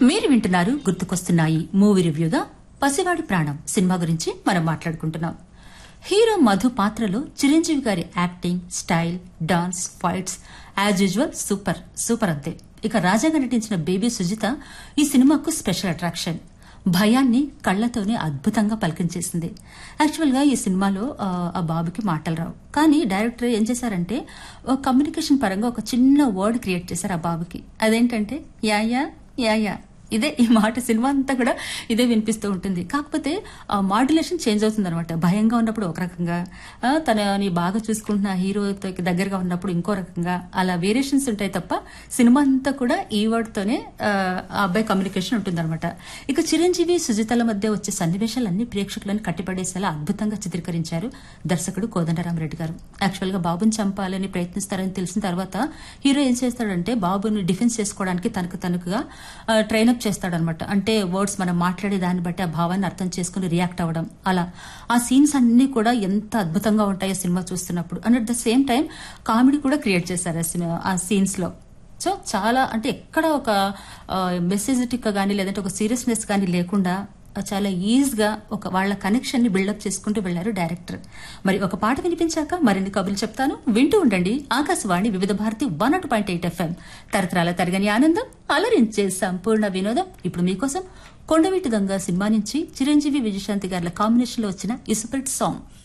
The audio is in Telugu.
మీరు వింటున్నారు గుర్తుకొస్తున్నాయి మూవీ రివ్యూగా పసివాడి ప్రాణం సినిమా గురించి మనం మాట్లాడుకుంటున్నాం హీరో మధు పాత్రలో చిరంజీవి గారి acting style dance fights as usual super super అంతే ఇక రాజాగా నటించిన బేబీ సుజిత ఈ సినిమాకు స్పెషల్ అట్రాక్షన్ భయాన్ని కళ్లతోనే అద్భుతంగా పలికించేసింది యాక్చువల్ గా ఈ సినిమాలో ఆ, ఆ బాబుకి మాటలు రావు కానీ డైరెక్టర్ ఏం చేశారంటే ఒక కమ్యూనికేషన్ పరంగా ఒక చిన్న వర్డ్ క్రియేట్ చేశారు ఆ బాబుకి అదేంటంటే యా యా యా యా ఇదే ఈ మాట సినిమా అంతా కూడా ఇదే వినిపిస్తూ ఉంటుంది కాకపోతే ఆ మాడ్యులేషన్ చేంజ్ అవుతుంది అనమాట భయంగా ఉన్నప్పుడు ఒక రకంగా ఆ, తనని బాగా చూసుకుంటున్న హీరోతో దగ్గరగా ఉన్నప్పుడు ఇంకో రకంగా అలా వేరియేషన్స్ ఉంటాయి తప్ప సినిమా అంతా కూడా ఈ వర్డ్ తోనే ఆ, ఆ అబ్బాయి కమ్యూనికేషన్ ఉంటుంది ఇక చిరంజీవి సుజితల మధ్య వచ్చే సన్నివేశాలన్నీ ప్రేక్షకులను కట్టిపడేసేలా అద్భుతంగా చిత్రీకరించారు దర్శకుడు కోదండరామరెడ్డి గారు యాక్చువల్ గా బాబుని చంపాలని ప్రయత్నిస్తారని తెలిసిన తర్వాత హీరో ఏం చేస్తాడంటే బాబుని డిఫెన్స్ చేసుకోవడానికి తనకు తనకుగా ట్రైనప్ చేస్తాడనమాట అంటే వర్డ్స్ మనం మాట్లాడే దాన్ని బట్టి ఆ భావాన్ని అర్థం చేసుకుని రియాక్ట్ అవ్వడం అలా ఆ సీన్స్ అన్ని కూడా ఎంత అద్భుతంగా ఉంటాయో సినిమా చూస్తున్నప్పుడు and at the same time comedy కూడా క్రియేట్ చేశారు ఆ సినిమా ఆ సీన్స్ లో సో చాలా అంటే ఎక్కడ ఒక మెసేజెటిక్ గానీ లేదంటే ఒక సీరియస్నెస్ కానీ లేకుండా ఆ, చాలా ఈజీగా ఒక వాళ్ళ కనెక్షన్ ని బిల్డప్ చేసుకుంటూ వెళ్లారు డైరెక్టర్ మరి ఒక పాట వినిపించాక మరిన్ని కబుర్లు చెప్తాను వింటూ ఉండండి Akashvani Vividh Bharati one nought point eight F M తరతరాల తరగని ఆనందం అలరించే సంపూర్ణ వినోదం ఇప్పుడు మీకోసం కొండవీటి దొంగ సినిమా నుంచి చిరంజీవి విజయశాంతి గారి కాంబినేషన్ లో వచ్చిన ఈ సూపర్ హిట్ సాంగ్